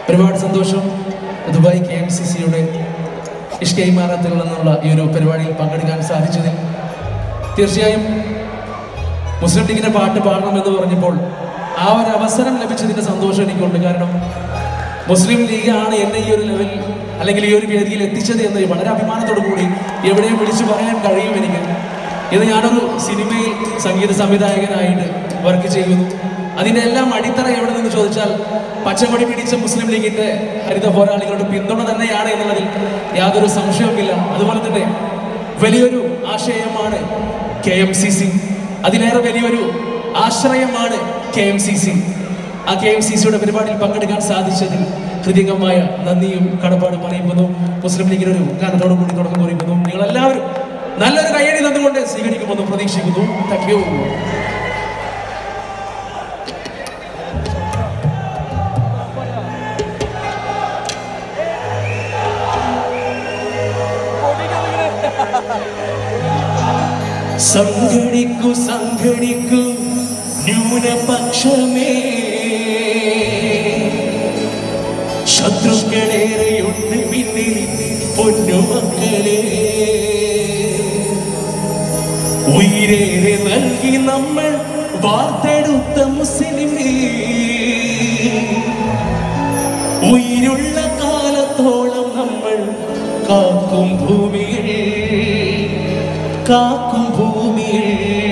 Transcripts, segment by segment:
ഒരുപാട് സന്തോഷം Dubai K M C സിയുടെ ഇഷ്കൈ മാറാത്തിൽ നിന്നുള്ള ഈ ഒരു പരിപാടിയിൽ പങ്കെടുക്കാൻ സാധിച്ചതിൽ തീർച്ചയായും മുസ്ലിം ലീഗിന്റെ പാട്ട് പാടണമെന്ന് പറഞ്ഞപ്പോൾ ആ ഒരു അവസരം ലഭിച്ചതിന്റെ സന്തോഷം എനിക്കുണ്ട് കാരണം മുസ്ലിം ലീഗാണ് എന്നെ ഈ ഒരു ലെവലിൽ അല്ലെങ്കിൽ ഈ ഒരു വേദിയിൽ എത്തിച്ചത് എന്ന് വളരെ അഭിമാനത്തോടു കൂടി എവിടെയും വിളിച്ചു പറയാൻ കഴിയും എനിക്ക് ഇത് ഞാനൊരു സിനിമയിൽ സംഗീത സംവിധായകനായിട്ട് വർക്ക് ചെയ്യുന്നു അതിൻ്റെ എല്ലാം അടിത്തറ എവിടെ നിന്ന് ചോദിച്ചാൽ പച്ചക്കൊടി പിടിച്ച മുസ്ലിം ലീഗിന്റെ ഹരിത പോരാളികളുടെ പിന്തുണ തന്നെയാണ് എന്നുള്ളതിൽ യാതൊരു സംശയവുമില്ല അതുപോലെ തന്നെ വലിയൊരു ആശയമാണ് കെ എം സി സി അതിലേറെ വലിയൊരു ആശ്രയമാണ് കെ എം സി സി ആ കെ എം സി സിയുടെ പരിപാടിയിൽ പങ്കെടുക്കാൻ സാധിച്ചതിൽ ഹൃദയംഗമായ നന്ദിയും കടപ്പാടും അറിയിക്കുന്നു മുസ്ലിം ലീഗിന് ഒരു ഗാനത്തോടു കൂടി തുടക്കം കുറിക്കുന്നു നിങ്ങൾ എല്ലാവരും നല്ലൊരു കയ്യടി തന്നുകൊണ്ട് സ്വീകരിക്കുമെന്ന് പ്രതീക്ഷിക്കുന്നു താങ്ക് യു സംഘടിക്കു സംഘടിക്കു ന്യൂനപക്ഷമേ ശത്രുക്കളേറെയുണ്ട് പിന്നിൽ പൊന്നുമക്കളെ ഉയരേറെ നൽകി നമ്മൾ വാർത്തെടുത്ത മുസ്ലിമേ ഉயிருള്ള കാലത്തോളം നമ്മൾ കാക്കും ഭൂമിയിൽ കാക്കും ഭൂമിയിൽ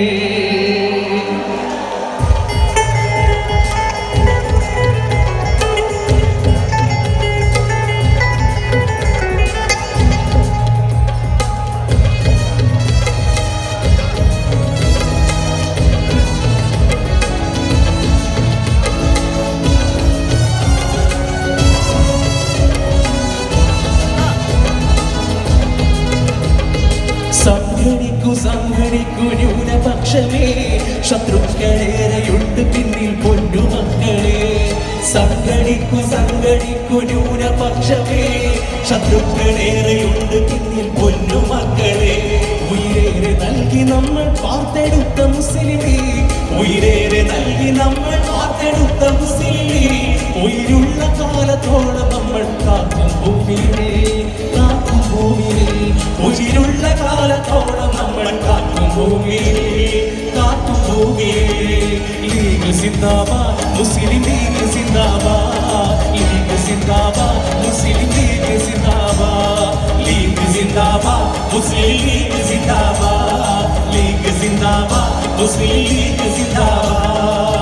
സംഘടിക്കു സംഘടിക്കു ന്യൂനപക്ഷമേ ശത്രുക്കളേറെയുണ്ട് പിന്നിൽ പൊന്നുമക്കളെ സംഘടിക്കു സംഘടിക്കു ന്യൂനപക്ഷമേ ശത്രുക്കളേറെയുണ്ട് പിന്നിൽ പൊന്നുമക്കളെ ഉയരേറെ നൽകി നമ്മൾ പാർത്തെടുത്ത മുസ്ലിമേ ഉയരേറെ നൽകി നമ്മൾ പാർത്തെടുത്ത മുസ്ലിമേ ഉயிருള്ള കാലത്തോളം നമ്മൾ കാക്കും ഭൂമിയിലെ കാക്കും ഭൂമിയിലെ ഉயிருള്ള കാലത്തോളം നമ്മൾ കാക്കും ഭൂമിയിലെ കാക്കും ഭൂമിയിലെ ലീഗ് സിന്ദാബാദ് മുസ്ലിം ലീഗ് സിന്ദാബാദ് ലീഗ് സിന്ദാബാദ് മുസ്ലിം ലീഗ് സിന്ദാബാദ് ലീഗ് സിന്ദാബാദ് മുസ്ലിം ലീഗ് സിന്ദാബാദ് ലീഗ് സിന്ദാബാദ് മുസ്ലിം ലീഗ് സിന്ദാബാദ്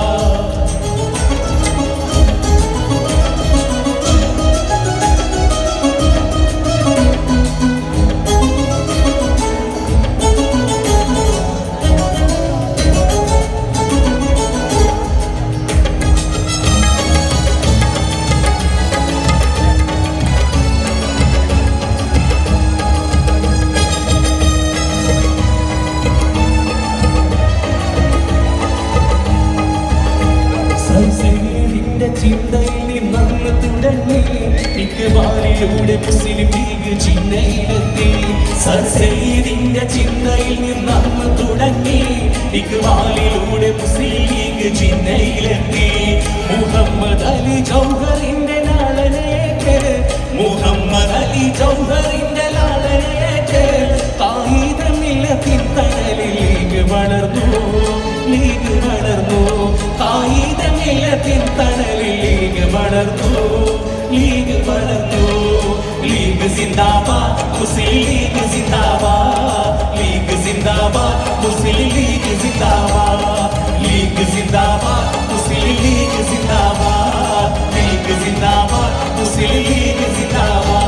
സൈസൈനിന്റെ ചിന്തയിൽ നിന്നങ്ങ് തുടങ്ങി ഇക്ബാലിലൂടെ മുസ്ലിം ലീഗ് ചിഹ്നയിലെത്തി സൈസൈനിന്റെ ചിന്തയിൽ നിന്നങ്ങ് തുടങ്ങി ഇക്ബാലിലൂടെ മുസ്ലിം ലീഗ് ചിഹ്നയിലെത്തി മുഹമ്മദ് അലി ജൗഹറിന്റെ ലാളനയേക്ക് മുഹമ്മദ് അലി ജൗഹറിന്റെ ലാളനയേക്ക് കായികമില്ലത്തിൻ തണലിൽ ലീഗ് വളർന്നു ലീഗ് വളർന്നു കായികമില്ലത്തിൻ തണലിൽ ലീഗ് വളർന്നു ലീഗ് വളർന്നു ലീഗ് സിന്ദാബാദ് മുസ്ലിം ലീഗ് സിന്ദാബാദ് ലീഗ് സിന്ദാബാദ് മുസ്ലിം ലീഗ് സിന്ദാബാദ് ലീഗ് സിന്ദാബാദ് മുസ്ലിം ലീഗ് സിന്ദാബാദ് ലീഗ് സിന്ദാബാദ് മുസ്ലിം ലീഗ് സിന്ദാബാദ്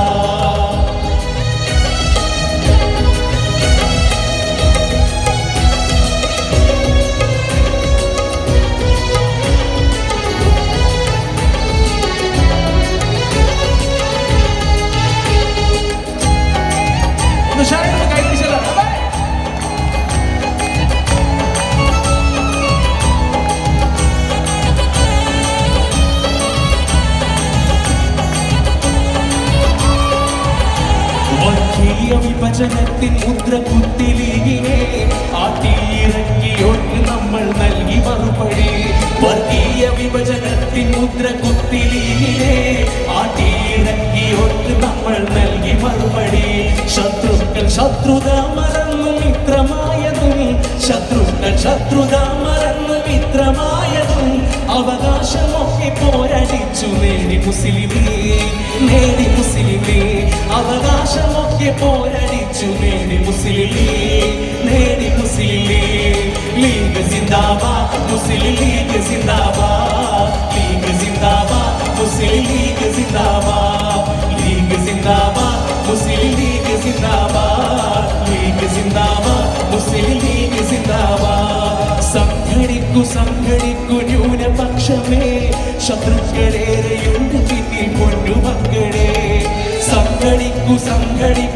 ഒന്ന് ഷാരൊന്ന് കൈ പിടിച്ചല്ലോ വർഗീയ വിഭജനത്തിൻ മുദ്ര കുത്തിലീഗിനെ ആട്ടിയിറക്കിയോട്ട് നമ്മൾ നൽകി മറുപടി വർഗീയ വിഭജനത്തിൻ മുദ്ര കുത്തിലീഗിനെ ശത്രുത മറന്നു മിത്രമായതും ശത്രുക്കൾ ശത്രുത മറന്നു മിത്രമായതും അവകാശമൊക്കെ പോരടിച്ചു നേടി മുസ്ലിമേ നേടി മുസ്ലിമേ അവകാശമൊക്കെ പോരടിച്ചു നേടി മുസ്ലിമേ നേടി മുസ്ലിമേ ലീഗ് സിന്ദാബാദ് മുസ്ലിം ലീഗ് സിന്ദാബാദ് ലീഗ് സിന്ദാബാദ് മുസ്ലിം ലീഗ് സിന്ദാബാദ് ലീഗ് സിന്ദാബാദ് മുസ്ലിം ലീഗ് സിന്ദാബാദ് ലീഗ് സിന്ദാബാദ് മുസ്ലിം ലീഗ് സിന്ദാബാദ് സംഘടിക്കു സംഘടിക്കു ന്യൂനപക്ഷമേ ശത്രുക്കളേറെയുണ്ട് പിന്നിൽ പൊന്നു മക്കളെ സംഘടിക്കു സംഘടി